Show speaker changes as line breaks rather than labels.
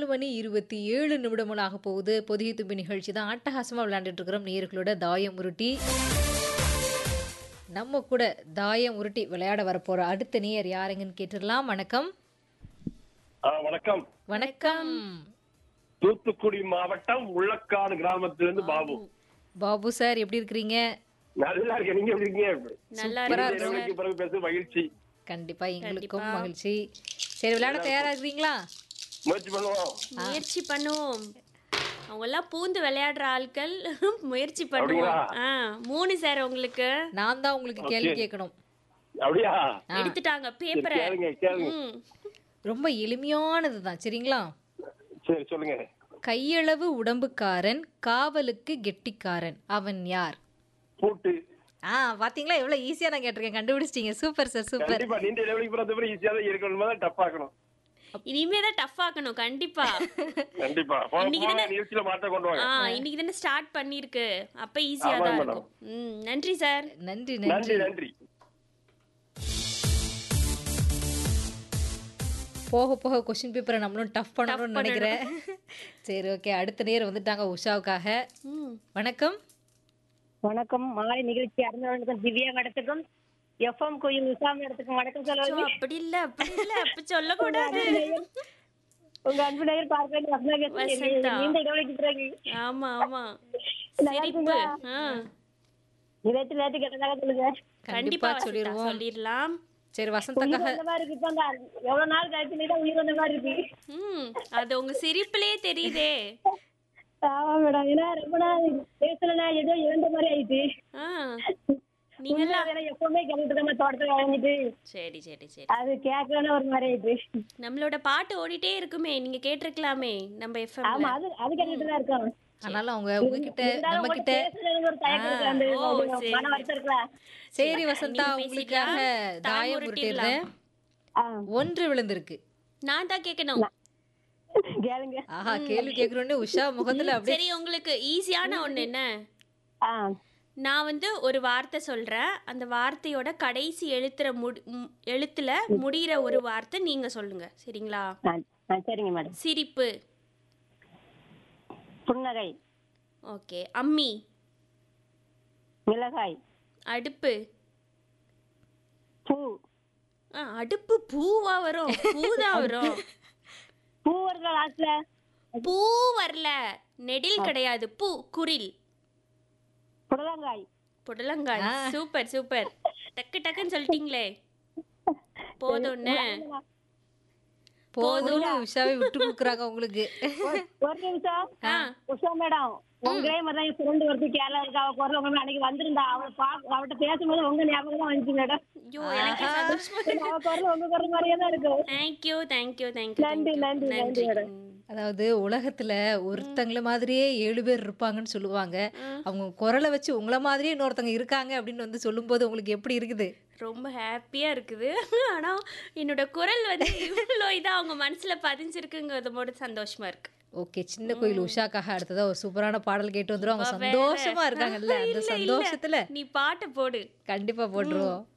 நாலு மணி இருபத்தி ஏழு நிமிடமும் போகுது பொதிகை தும்பி நிகழ்ச்சி தான் அட்டகாசமாக விளையாண்டுட்டு இருக்கிறோம் நேர்களோட தாயம் உருட்டி நம்ம கூட தாயம் உருட்டி விளையாட வரப்போற அடுத்த நேயர் யாருங்கன்னு கேட்டுடலாம் வணக்கம்
ஆ, வணக்கம்
வணக்கம்
தூத்துக்குடி மாவட்டம் முள்ளக்காடு கிராமத்திலிருந்து பாபு
பாபு சார் எப்படி இருக்கிறீங்க
நல்லா இருக்கேன் நீங்க எப்படி இருக்கீங்க
நல்லா
இந்த
இருக்கு
நிகழ்ச்சிக்கு பிறகு பேச மகிழ்ச்சி
கண்டிப்பா எங்களுக்கும் மகிழ்ச்சி சரி விளையாட தயாரா இருக்கிறீங்களா
முயற்சி பண்ணுவோம்
முயற்சி பண்ணுவோம் அவங்க எல்லாம் பூந்து விளையாடுற ஆட்கள் முயற்சி பண்ணுவோம் ஆ மூணு சார் உங்களுக்கு
நான் தான் உங்களுக்கு கேள்வி கேட்கணும்
அப்படியா
எடுத்துட்டாங்க
சரி,
பேப்பரை
கேளுங்க கேளுங்க
ம்
ரொம்ப எளிமையானது தான் சரிங்களா
சரி சொல்லுங்க
கையளவு உடம்புக்காரன் காவலுக்கு கெட்டிக்காரன் அவன் யார்
பூட்டு
ஆ பாத்தீங்களா எவ்வளவு ஈஸியா நான் கேட்டிருக்கேன் கண்டுபிடிச்சிட்டீங்க சூப்பர் சார் சூப்பர்
கண்டிப்பா நீண்ட இடைவெளிக்கு பிறந்த பிறகு ஈஸியா தான் இருக்கணும் தான் டஃப் ஆக்கணும்
இனிமே தான் டஃப் ஆக்கணும் கண்டிப்பா
கண்டிப்பா போக
இன்னைக்கு
போக
தானே-
நிகழ்ச்சியில மாற்றம் கொண்டு வாங்க
ஆ இன்னைக்கு தானே ஸ்டார்ட் பண்ணிருக்கு அப்ப ஈஸியா
ஆமாம்
தான்
மேடம்.
இருக்கும் ம் நன்றி சார்
நன்றி
நன்றி
நன்றி
நன்றி
போக போக கொஸ்டின் பேப்பரை நம்மளும் டஃப் பண்ணணும்னு நினைக்கிறேன் சரி ஓகே அடுத்த நேரம் வந்துட்டாங்க உஷாவுக்காக
ம்
வணக்கம்
வணக்கம் மாலை நிகழ்ச்சி அறிந்தவனுக்கும் திவ்யா மேடத்துக்கும் எஃப்எம் கோயில் உஷா மேடத்துக்கும் வணக்கம்
சோ,
சொல்லுவது
அப்படி இல்ல அப்படி இல்ல அப்படி சொல்லக்கூடாது
உங்க அன்பு நேயர் பார்க்க
வசந்தா.
நீண்ட இடைவெளிக்கு பிறகு
ஆமா ஆமா
நல்லா
சிரிப்பு
இருக்குங்களா?
ஆ
நிலைத்து நேற்று கேட்டதாக சொல்லுங்க
கண்டிப்பா
கண்டிப்பா
வசந்தா,
சொல்லிடுவோம்
சொல்லிடலாம்
சரி
உயிர்
வசந்தக்காக
வந்த மாதிரி இருக்கு இப்ப அந்த எவ்வளவு நாள் கழிச்சு நீ தான் உயிர் வந்த மாதிரி இருக்கு
ம் அது உங்க சிரிப்புலயே தெரியுதே
ஆமா மேடம் ஏன்னா ரொம்ப நாள் பேசலனா ஏதோ இழந்த மாதிரி ஆயிடுச்சு
ஆ நீங்கெல்லாம்
உண்மையா எப்பவுமே கேட்டுட்டு நம்ம தோட்டத்துல வழங்கிட்டு
சரி சரி சரி
அது கேட்கலன்னா ஒரு மாதிரி ஆயிடுச்சு
நம்மளோட பாட்டு ஓடிட்டே இருக்குமே நீங்க கேட்டிருக்கலாமே நம்ம எஃப்எம்
ஆமா அது அது கேட்டுட்டு தான் இருக்கோம்
ஆனாலும் அவங்க உங்ககிட்ட
இருந்தாலும்
நம்ம
உங்கள்ட்ட
கிட்ட
பேசுறதுக்கு ஒரு தயக்கம் இருக்கு. அந்த
ஓ,
கொஞ்சம்
சரி.
மன வருத்தம் இருக்குல்ல?
சரி வசந்தா
நீங்க
உங்களுக்காக
பேசிக்கலாம்.
தாயம்
தாயம்
உருட்டிடுறேன்
ஆ,
ஒன்று
விழுந்திருக்கு
நான் தான் கேட்கணும்
கேளுங்க
ஆஹா கேள்வி கேட்கறோன்னு உஷா முகத்துல அப்படியே
சரி உங்களுக்கு ஈஸியான ஒண்ணு என்ன
ஆ,
நான் வந்து ஒரு வார்த்தை சொல்றேன் அந்த வார்த்தையோட கடைசி எழுத்துற முடி ம், எழுத்துல முடியிற ஒரு வார்த்தை நீங்க சொல்லுங்க சரிங்களா
ஆ, ஆ, சரிங்க மேடம்
சிரிப்பு
புன்னகை
ஓகே அம்மி
மிளகாய்
அடுப்பு
பூ
ஆ, அடுப்பு பூவா வரும் பூதான் வரும்
பூ வருதா லாஸ்ட்ல
பூ வரல நெடில் கிடையாது பூ குரில்
புடலங்காய்
புடலங்காய் சூப்பர் சூப்பர் டக்கு டக்குன்னு சொல்லிட்டீங்களே போதும்னு
போதும்னு உஷாவை விட்டு கொடுக்குறாங்க உங்களுக்கு
ஒரு- ஒரு நிமிஷம் உஷா மேடம் உங்களே மாதிரி தான் என் ஃப்ரெண்டு ஒருத்தி கேரளா இருக்கா அவ குரல் உங்க அன்னைக்கு வந்திருந்தா அவளை பா அவட்ட பேசும்போது உங்க ஞாபகம் தான் வந்துச்சு மேடம்
ஐயோ எனக்கு சந்தோஷமா
அவ குரல் உங்க குரல் மாதிரியே தான் இருக்கும்
தேங்க்யூ தேங்க்யூ தேங்க்யூ
நன்றி, நன்றி, நன்றி, மேடம்.
அதாவது உலகத்துல ஒருத்தங்கள மாதிரியே ஏழு பேர் இருப்பாங்கன்னு சொல்லுவாங்க அவங்க குரலை வச்சு உங்கள மாதிரியே இன்னொருத்தங்க இருக்காங்க அப்படின்னு வந்து சொல்லும்போது உங்களுக்கு எப்படி இருக்குது
ரொம்ப ஹாப்பியா இருக்குது ஆனா என்னோட குரல் வந்து இவ்வளோ இதா அவங்க மனசுல பதிஞ்சிருக்குங்கிறது போது சந்தோஷமா இருக்கு
ஓகே சின்ன கோயில் உஷாக்காக அடுத்ததா ஒரு சூப்பரான பாடல் கேட்டு வந்துரும் அவங்க
வேற.
சந்தோஷமா இருக்காங்கல்ல அந்த
இல்ல, இல்ல.
சந்தோஷத்துல
நீ பாட்டை போடு
கண்டிப்பா போட்டுருவோம்